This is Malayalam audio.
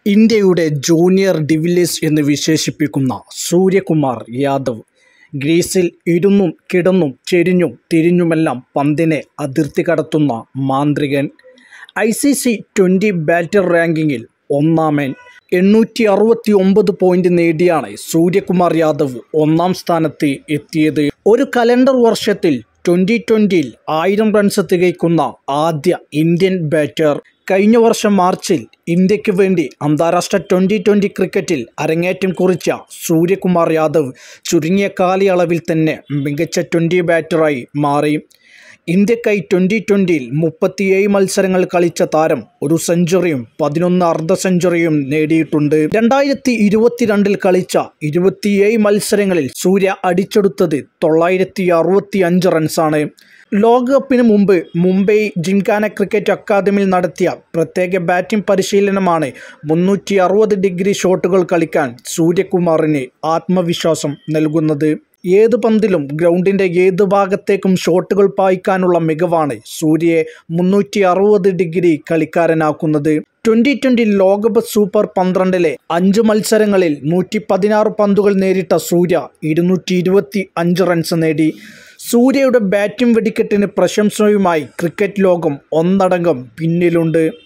ഇന്ത്യയുടെ ജൂനിയർ ഡിവില്ലിയേഴ്സ് എന്ന് വിശേഷിപ്പിക്കുന്ന സൂര്യകുമാർ യാദവ് ഗ്രീസിൽ ഇരുന്നും കിടന്നും ചെരിഞ്ഞും തിരിഞ്ഞുമെല്ലാം പന്തിനെ അതിർത്തി കടത്തുന്ന മാന്ത്രികൻ I C C twenty batter റാങ്കിങ്ങിൽ ഒന്നാമൻ എണ്ണൂറ്റി അറുപത്തി ഒമ്പത് പോയിന്റ് നേടിയാണ് സൂര്യകുമാർ യാദവ് ഒന്നാം സ്ഥാനത്ത് എത്തിയത് ഒരു കലണ്ടർ വർഷത്തിൽ ട്വൻ്റി ട്വൻ്റിയിൽ ആയിരം റൺസ് തികയ്ക്കുന്ന ആദ്യ ഇന്ത്യൻ ബാറ്റർ കഴിഞ്ഞ വർഷം മാർച്ചിൽ ഇന്ത്യക്ക് വേണ്ടി അന്താരാഷ്ട്ര ട്വൻ്റി ട്വൻ്റി ക്രിക്കറ്റിൽ അരങ്ങേറ്റം കുറിച്ച സൂര്യകുമാർ യാദവ് ചുരുങ്ങിയ കാലയളവിൽ തന്നെ മികച്ച ട്വൻ്റി ബാറ്ററായി മാറി ഇന്ത്യക്കായി ട്വൻ്റി ട്വൻ്റിയിൽ മുപ്പത്തിയേഴ് മത്സരങ്ങൾ കളിച്ച താരം ഒരു സെഞ്ചുറിയും പതിനൊന്ന് അർദ്ധ സെഞ്ചുറിയും നേടിയിട്ടുണ്ട് രണ്ടായിരത്തി ഇരുപത്തിരണ്ടിൽ കളിച്ച ഇരുപത്തിയേഴ് മത്സരങ്ങളിൽ സൂര്യ അടിച്ചെടുത്തത് തൊള്ളായിരത്തി അറുപത്തി അഞ്ച് റൺസാണ് ലോകകപ്പിന് മുമ്പ് മുംബൈ ജിംഖാന ക്രിക്കറ്റ് അക്കാദമിയിൽ നടത്തിയ പ്രത്യേക ബാറ്റിംഗ് പരിശീലനമാണ് മുന്നൂറ്റി അറുപത് ഡിഗ്രി ഷോട്ടുകൾ കളിക്കാൻ സൂര്യകുമാറിന് ആത്മവിശ്വാസം നൽകുന്നത് ഏത് പന്തിലും ഗ്രൗണ്ടിൻ്റെ ഏത് ഭാഗത്തേക്കും ഷോട്ടുകൾ പായിക്കാനുള്ള മികവാണ് സൂര്യയെ മുന്നൂറ്റി അറുപത് ഡിഗ്രി കളിക്കാരനാക്കുന്നത് ട്വൻ്റി ട്വൻ്റി ലോകകപ്പ് സൂപ്പർ പന്ത്രണ്ടിലെ അഞ്ച് മത്സരങ്ങളിൽ നൂറ്റി പതിനാറ് പന്തുകൾ നേരിട്ട സൂര്യ ഇരുന്നൂറ്റി ഇരുപത്തി അഞ്ച് റൺസ് നേടി സൂര്യയുടെ ബാറ്റിംഗ് വെടിക്കെട്ടിന് പ്രശംസയുമായി ക്രിക്കറ്റ് ലോകം ഒന്നടങ്കം പിന്നിലുണ്ട്